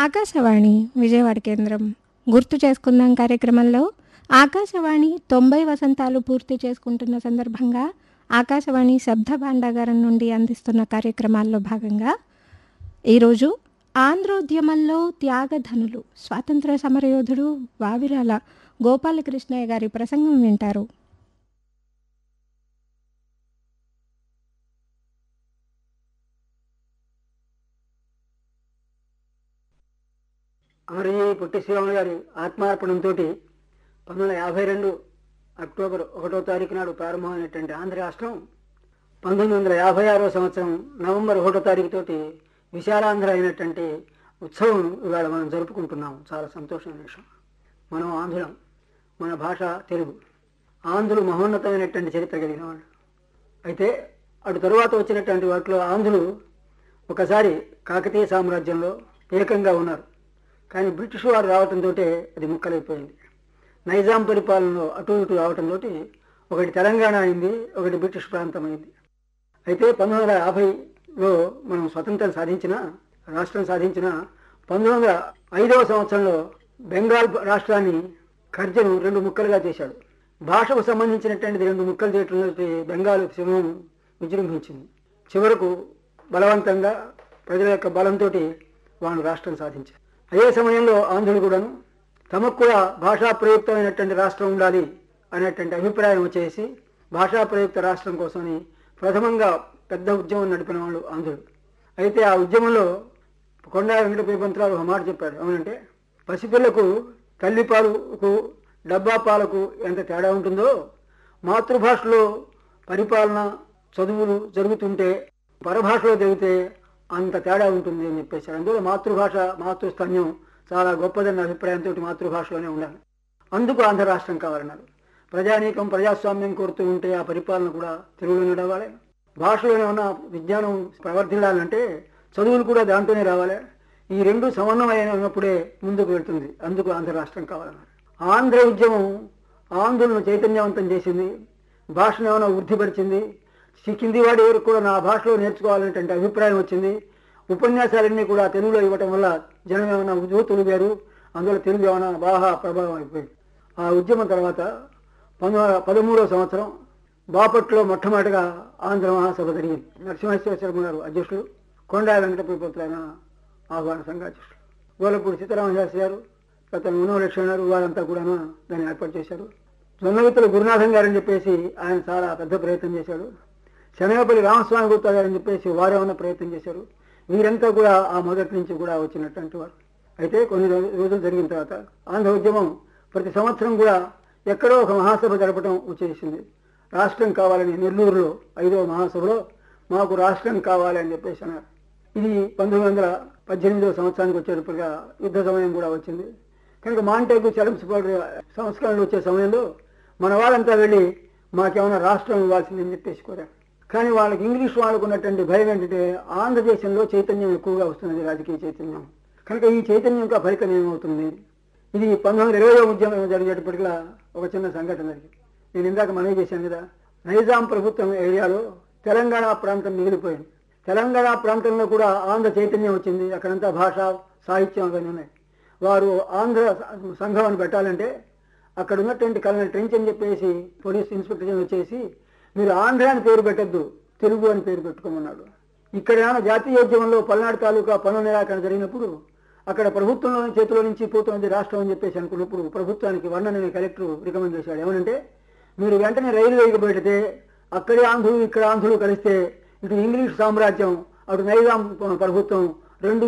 ఆకాశవాణి విజయవాడ కేంద్రం గుర్తు చేసుకుందాం కార్యక్రమంలో ఆకాశవాణి తొంభై వసంతాలు పూర్తి చేసుకుంటున్న సందర్భంగా ఆకాశవాణి శబ్ద భాండాగారం నుండి అందిస్తున్న కార్యక్రమాల్లో భాగంగా ఈరోజు ఆంధ్రోద్యమంలో త్యాగధనులు స్వాతంత్ర సమరయోధుడు వావిరాల గోపాలకృష్ణయ్య గారి ప్రసంగం వింటారు అమరజీవి పొట్టి శ్రీరాములు గారి ఆత్మార్పణంతో పంతొమ్మిది వందల యాభై రెండు అక్టోబర్ ఒకటో తారీఖు నాడు ప్రారంభమైనటువంటి ఆంధ్ర రాష్ట్రం పంతొమ్మిది వందల యాభై ఆరో సంవత్సరం నవంబర్ ఒకటో తారీఖు తోటి విశాలాంధ్ర అయినటువంటి ఉత్సవం ఇవాళ మనం జరుపుకుంటున్నాం చాలా సంతోషమైన విషయం మనం ఆంధ్రులం మన భాష తెలుగు ఆంధ్రులు మహోన్నతమైనటువంటి చరిత్ర కలిగిన వాళ్ళు అయితే అటు తరువాత వచ్చినటువంటి వాటిలో ఆంధ్రులు ఒకసారి కాకతీయ సామ్రాజ్యంలో ఏకంగా ఉన్నారు కానీ బ్రిటిష్ వారు రావటంతో అది ముక్కలైపోయింది నైజాం పరిపాలనలో అటు ఇటు రావటంతో ఒకటి తెలంగాణ అయింది ఒకటి బ్రిటిష్ ప్రాంతం అయింది అయితే పంతొమ్మిది వందల యాభైలో మనం స్వతంత్రం సాధించిన రాష్ట్రం సాధించిన పంతొమ్మిది వందల ఐదవ సంవత్సరంలో బెంగాల్ రాష్ట్రాన్ని కర్జను రెండు ముక్కలుగా చేశాడు భాషకు సంబంధించినటువంటిది రెండు ముక్కలు చేయటంతో బెంగాల్ సింహం విజృంభించింది చివరకు బలవంతంగా ప్రజల యొక్క బలంతో వాళ్ళు రాష్ట్రం సాధించారు అదే సమయంలో ఆంధ్రులు కూడాను తమకు కూడా భాషా ప్రయుక్తమైనటువంటి రాష్ట్రం ఉండాలి అనేటువంటి అభిప్రాయం వచ్చేసి భాషా ప్రయుక్త రాష్ట్రం కోసమని ప్రథమంగా పెద్ద ఉద్యమం నడిపిన వాళ్ళు ఆంధ్రులు అయితే ఆ ఉద్యమంలో కొండా వెంకట పంతులారు ఒక మాట చెప్పాడు ఏమనంటే పసిపిల్లకు తల్లిపాలకు డబ్బా పాలకు ఎంత తేడా ఉంటుందో మాతృభాషలో పరిపాలన చదువులు జరుగుతుంటే పరభాషలో జరిగితే అంత తేడా ఉంటుంది అని చెప్పేశారు అందువల్ల మాతృభాష మాతృస్థన్యం చాలా గొప్పదన్న అభిప్రాయంతో మాతృభాషలోనే ఉండాలి అందుకు ఆంధ్ర రాష్ట్రం కావాలన్నారు ప్రజానీకం ప్రజాస్వామ్యం కోరుతూ ఉంటే ఆ పరిపాలన కూడా తెలుగులోనే రావాలి భాషలోనే ఉన్న విజ్ఞానం ప్రవర్తిల్లాలంటే చదువులు కూడా దాంట్లోనే రావాలి ఈ రెండు సమన్వయమైనప్పుడే ముందుకు వెళ్తుంది అందుకు ఆంధ్ర రాష్ట్రం కావాలన్నారు ఆంధ్ర ఉద్యమం ఆంధ్రులను చైతన్యవంతం చేసింది భాషను ఏమైనా వృద్ధిపరిచింది కింది వాడి వరకు కూడా నా భాషలో నేర్చుకోవాలనేటువంటి అభిప్రాయం వచ్చింది ఉపన్యాసాలన్నీ కూడా తెలుగులో ఇవ్వటం వల్ల జనం ఏమైనా యువతులుగారు అందువల్ల తెలుగు ఏమైనా బాగా ప్రభావం అయిపోయింది ఆ ఉద్యమం తర్వాత పంతొమ్మిది వందల పదమూడవ సంవత్సరం బాపట్లో మొట్టమొదటిగా ఆంధ్ర మహాసభ జరిగింది నరసింహేశ్వర శర్మ గారు అధ్యక్షులు కొండా వెంకటపతిపుత్రులైన ఆహ్వాన సంఘ అధ్యక్షులు గోలపూడి సీతారామ శాస్త్రి గారు తర్వాత మనోలక్ష్మణ్ గారు వారంతా కూడా దాన్ని ఏర్పాటు చేశారు జొన్నవిత్తుల గురునాథం గారని చెప్పేసి ఆయన చాలా పెద్ద ప్రయత్నం చేశాడు శనగపల్లి రామస్వామి గుప్తా గారని చెప్పేసి వారేమన్నా ప్రయత్నం చేశారు వీరంతా కూడా ఆ మొదటి నుంచి కూడా వచ్చినటువంటి వారు అయితే కొన్ని రోజు- రోజులు జరిగిన తర్వాత ఆంధ్ర ఉద్యమం ప్రతి సంవత్సరం కూడా ఎక్కడో ఒక మహాసభ జరపడం వచ్చేసింది రాష్ట్రం కావాలని నెల్లూరులో ఐదవ మహాసభలో మాకు రాష్ట్రం కావాలి అని చెప్పేసి అన్నారు ఇది పంతొమ్మిది వందల పద్దెనిమిదవ సంవత్సరానికి వచ్చేటప్పటిగా యుద్ధ సమయం కూడా వచ్చింది కనుక మాంటేకు చలంసిపోటు సంస్కరణలు వచ్చే సమయంలో మన వాళ్ళంతా వెళ్ళి మాకేమైనా రాష్ట్రం ఇవ్వాల్సిందని చెప్పేసి కోరారు కానీ వాళ్ళకి ఇంగ్లీష్ వాళ్ళకు ఉన్నటువంటి భయం ఏంటంటే ఆంధ్రదేశంలో చైతన్యం ఎక్కువగా వస్తున్నది రాజకీయ చైతన్యం కనుక ఈ చైతన్యం యొక్క ఫలితం ఏమవుతుంది ఇది పంతొమ్మిది వందల ఇరవై ఉద్యమం జరిగేటప్పటికలా ఒక చిన్న సంఘటన జరిగింది నేను ఇందాక మనవి చేశాను కదా నైజాం ప్రభుత్వం ఏరియాలో తెలంగాణ ప్రాంతం మిగిలిపోయింది తెలంగాణ ప్రాంతంలో కూడా ఆంధ్ర చైతన్యం వచ్చింది అక్కడంతా భాష సాహిత్యం అవన్నీ ఉన్నాయి వారు ఆంధ్ర సంఘం అని పెట్టాలంటే అక్కడ ఉన్నటువంటి కలెక్టర్ ట్రెంచ్ అని చెప్పేసి పోలీస్ ఇన్స్పెక్టర్ జనరల్ వచ్చేసి మీరు ఆంధ్ర అని పేరు పెట్టద్దు తెలుగు అని పేరు పెట్టుకోమన్నాడు ఇక్కడ ఏమైనా జాతీయోద్యమంలో పల్నాడు తాలూకా పనుల నిరాకరణ జరిగినప్పుడు అక్కడ ప్రభుత్వంలో చేతిలో నుంచి పోతున్నది రాష్ట్రం అని చెప్పేసి అనుకున్నప్పుడు ప్రభుత్వానికి వర్ణనని కలెక్టర్ రికమెండ్ చేశాడు ఏమనంటే మీరు వెంటనే రైలు వేయక పెడితే అక్కడే ఆంధ్రులు ఇక్కడ ఆంధ్రులు కలిస్తే ఇటు ఇంగ్లీష్ సామ్రాజ్యం అటు నైజాం ప్రభుత్వం రెండు